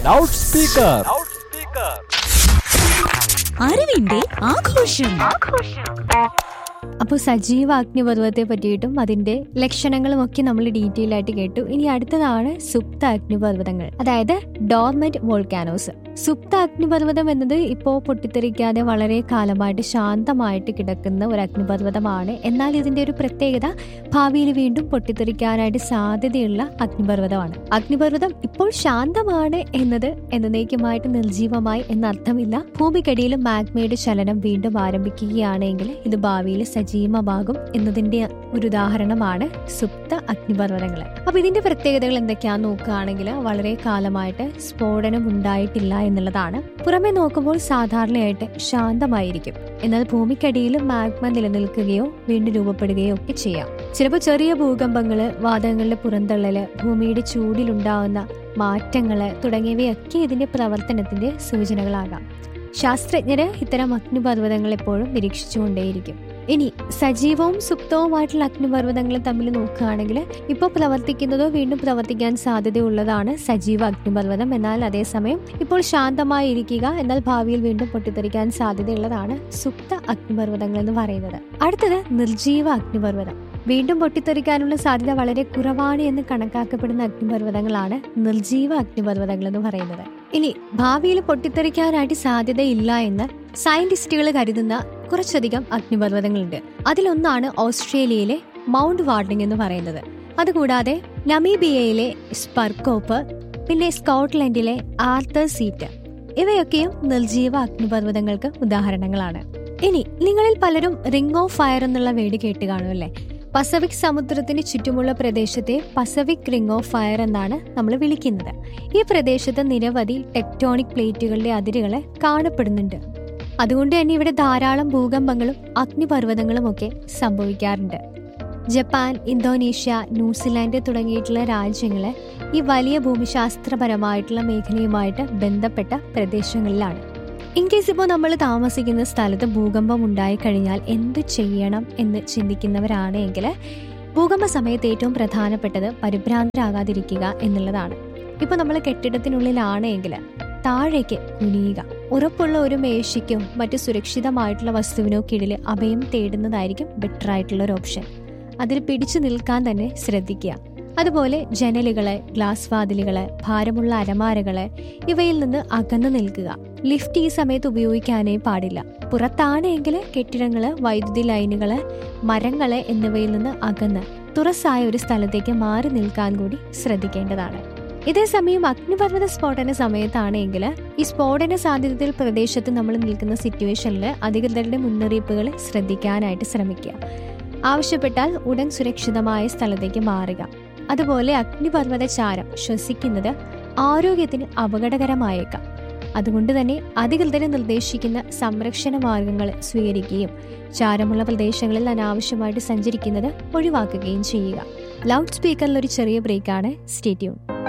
loud speaker അറിവിന്റെ ആഘോഷം അപ്പോൾ സജീവ അഗ്നിപർവ്വത്തെ പറ്റിയിട്ടും അതിന്റെ ലക്ഷണങ്ങളും ഒക്കെ നമ്മൾ ഡീറ്റെയിൽ ആയിട്ട് കേട്ടു ഇനി അടുത്തതാണ് സുപ്ത അഗ്നിപർവ്വതങ്ങൾ അതായത് ഡോർമെന്റ് വോൾക്കാനോസ് സുപ്ത അഗ്നിപർവ്വതം എന്നത് ഇപ്പോൾ പൊട്ടിത്തെറിക്കാതെ വളരെ കാലമായിട്ട് ശാന്തമായിട്ട് കിടക്കുന്ന ഒരു അഗ്നിപർവ്വതമാണ് എന്നാൽ ഇതിന്റെ ഒരു പ്രത്യേകത ഭാവിയിൽ വീണ്ടും പൊട്ടിത്തെറിക്കാനായിട്ട് സാധ്യതയുള്ള അഗ്നിപർവ്വതമാണ് അഗ്നിപർവ്വതം ഇപ്പോൾ ശാന്തമാണ് എന്നത് എന്നേക്കുമായിട്ട് നിർജീവമായി എന്നർത്ഥമില്ല ഭൂമിക്കടിയിൽ മാഗ്മയുടെ ചലനം വീണ്ടും ആരംഭിക്കുകയാണെങ്കിൽ ഇത് ഭാവിയിൽ സജീവമാകും എന്നതിന്റെ ഒരു ഉദാഹരണമാണ് സുപ്ത അഗ്നിപർവ്വതങ്ങൾ അപ്പൊ ഇതിന്റെ പ്രത്യേകതകൾ എന്തൊക്കെയാന്ന് നോക്കുകയാണെങ്കിൽ വളരെ കാലമായിട്ട് സ്ഫോടനം ഉണ്ടായിട്ടില്ല എന്നുള്ളതാണ് പുറമെ നോക്കുമ്പോൾ സാധാരണയായിട്ട് ശാന്തമായിരിക്കും എന്നാൽ ഭൂമിക്കടിയിൽ മാഗ്മ നിലനിൽക്കുകയോ വീണ്ടും രൂപപ്പെടുകയോ ഒക്കെ ചെയ്യാം ചിലപ്പോൾ ചെറിയ ഭൂകമ്പങ്ങള് വാതകങ്ങളുടെ പുറന്തള്ളല് ഭൂമിയുടെ ചൂടിലുണ്ടാവുന്ന മാറ്റങ്ങള് തുടങ്ങിയവയൊക്കെ ഇതിന്റെ പ്രവർത്തനത്തിന്റെ സൂചനകളാകാം ശാസ്ത്രജ്ഞര് ഇത്തരം അഗ്നിപർവ്വതങ്ങൾ എപ്പോഴും നിരീക്ഷിച്ചുകൊണ്ടേയിരിക്കും ഇനി സജീവവും സുപ്തവുമായിട്ടുള്ള അഗ്നിപർവ്വതങ്ങൾ തമ്മിൽ നോക്കുകയാണെങ്കിൽ ഇപ്പോൾ പ്രവർത്തിക്കുന്നതോ വീണ്ടും പ്രവർത്തിക്കാൻ സാധ്യതയുള്ളതാണ് സജീവ അഗ്നിപർവ്വതം എന്നാൽ അതേസമയം ഇപ്പോൾ ശാന്തമായി ഇരിക്കുക എന്നാൽ ഭാവിയിൽ വീണ്ടും പൊട്ടിത്തെറിക്കാൻ സാധ്യതയുള്ളതാണ് സുപ്ത അഗ്നിപർവ്വതങ്ങൾ എന്ന് പറയുന്നത് അടുത്തത് നിർജീവ അഗ്നിപർവ്വതം വീണ്ടും പൊട്ടിത്തെറിക്കാനുള്ള സാധ്യത വളരെ കുറവാണ് എന്ന് കണക്കാക്കപ്പെടുന്ന അഗ്നിപർവ്വതങ്ങളാണ് നിർജീവ അഗ്നിപർവ്വതങ്ങൾ എന്ന് പറയുന്നത് ഇനി ഭാവിയിൽ പൊട്ടിത്തെറിക്കാനായിട്ട് സാധ്യതയില്ല എന്ന് സയന്റിസ്റ്റുകൾ കരുതുന്ന കുറച്ചധികം അഗ്നിപർവ്വതങ്ങളുണ്ട് അതിലൊന്നാണ് ഓസ്ട്രേലിയയിലെ മൗണ്ട് വാർഡിംഗ് എന്ന് പറയുന്നത് അതുകൂടാതെ നമീബിയയിലെ സ്പർക്കോപ്പ് പിന്നെ സ്കോട്ട്ലൻഡിലെ ആർത്തർ സീറ്റ് ഇവയൊക്കെയും നിർജീവ അഗ്നിപർവ്വതങ്ങൾക്ക് ഉദാഹരണങ്ങളാണ് ഇനി നിങ്ങളിൽ പലരും റിംഗ് ഓഫ് ഫയർ എന്നുള്ള വേട് കേട്ട് കാണുമല്ലേ പസഫിക് സമുദ്രത്തിന് ചുറ്റുമുള്ള പ്രദേശത്തെ പസഫിക് റിംഗ് ഓഫ് ഫയർ എന്നാണ് നമ്മൾ വിളിക്കുന്നത് ഈ പ്രദേശത്ത് നിരവധി ടെക്ടോണിക് പ്ലേറ്റുകളുടെ അതിരുകൾ കാണപ്പെടുന്നുണ്ട് അതുകൊണ്ട് തന്നെ ഇവിടെ ധാരാളം ഭൂകമ്പങ്ങളും അഗ്നിപർവ്വതങ്ങളും ഒക്കെ സംഭവിക്കാറുണ്ട് ജപ്പാൻ ഇന്തോനേഷ്യ ന്യൂസിലാൻഡ് തുടങ്ങിയിട്ടുള്ള രാജ്യങ്ങള് ഈ വലിയ ഭൂമിശാസ്ത്രപരമായിട്ടുള്ള മേഖലയുമായിട്ട് ബന്ധപ്പെട്ട പ്രദേശങ്ങളിലാണ് ഇൻ കേസ് ഇപ്പോൾ നമ്മൾ താമസിക്കുന്ന സ്ഥലത്ത് ഭൂകമ്പം ഉണ്ടായിക്കഴിഞ്ഞാൽ എന്തു ചെയ്യണം എന്ന് ചിന്തിക്കുന്നവരാണെങ്കിൽ ഭൂകമ്പ സമയത്ത് ഏറ്റവും പ്രധാനപ്പെട്ടത് പരിഭ്രാന്തരാകാതിരിക്കുക എന്നുള്ളതാണ് ഇപ്പോൾ നമ്മൾ കെട്ടിടത്തിനുള്ളിലാണെങ്കിൽ താഴേക്ക് കുനിയുക ഉറപ്പുള്ള ഒരു മേശയ്ക്കോ മറ്റു സുരക്ഷിതമായിട്ടുള്ള വസ്തുവിനോ കീഴിൽ അഭയം തേടുന്നതായിരിക്കും ബെറ്റർ ആയിട്ടുള്ള ഒരു ഓപ്ഷൻ അതിൽ പിടിച്ചു നിൽക്കാൻ തന്നെ ശ്രദ്ധിക്കുക അതുപോലെ ജനലുകള് ഗ്ലാസ് വാതിലുകള് ഭാരമുള്ള അലമാരകള് ഇവയിൽ നിന്ന് അകന്നു നിൽക്കുക ലിഫ്റ്റ് ഈ സമയത്ത് ഉപയോഗിക്കാനേ പാടില്ല പുറത്താണെങ്കിൽ കെട്ടിടങ്ങള് വൈദ്യുതി ലൈനുകള് മരങ്ങള് എന്നിവയിൽ നിന്ന് അകന്ന് തുറസായ ഒരു സ്ഥലത്തേക്ക് മാറി നിൽക്കാൻ കൂടി ശ്രദ്ധിക്കേണ്ടതാണ് ഇതേസമയം അഗ്നിപർവ്വത സ്ഫോടന സമയത്താണെങ്കിൽ ഈ സ്ഫോടന സാധ്യതയിൽ പ്രദേശത്ത് നമ്മൾ നിൽക്കുന്ന സിറ്റുവേഷനിൽ അധികൃതരുടെ മുന്നറിയിപ്പുകൾ ശ്രദ്ധിക്കാനായിട്ട് ശ്രമിക്കുക ആവശ്യപ്പെട്ടാൽ ഉടൻ സുരക്ഷിതമായ സ്ഥലത്തേക്ക് മാറുക അതുപോലെ അഗ്നിപർവ്വത ചാരം ശ്വസിക്കുന്നത് ആരോഗ്യത്തിന് അപകടകരമായേക്കാം അതുകൊണ്ട് തന്നെ അധികൃതരെ നിർദ്ദേശിക്കുന്ന സംരക്ഷണ മാർഗങ്ങൾ സ്വീകരിക്കുകയും ചാരമുള്ള പ്രദേശങ്ങളിൽ അനാവശ്യമായിട്ട് സഞ്ചരിക്കുന്നത് ഒഴിവാക്കുകയും ചെയ്യുക ലൗഡ് സ്പീക്കറിൽ ഒരു ചെറിയ ബ്രേക്കാണ് സ്റ്റേറ്റ്യൂൺ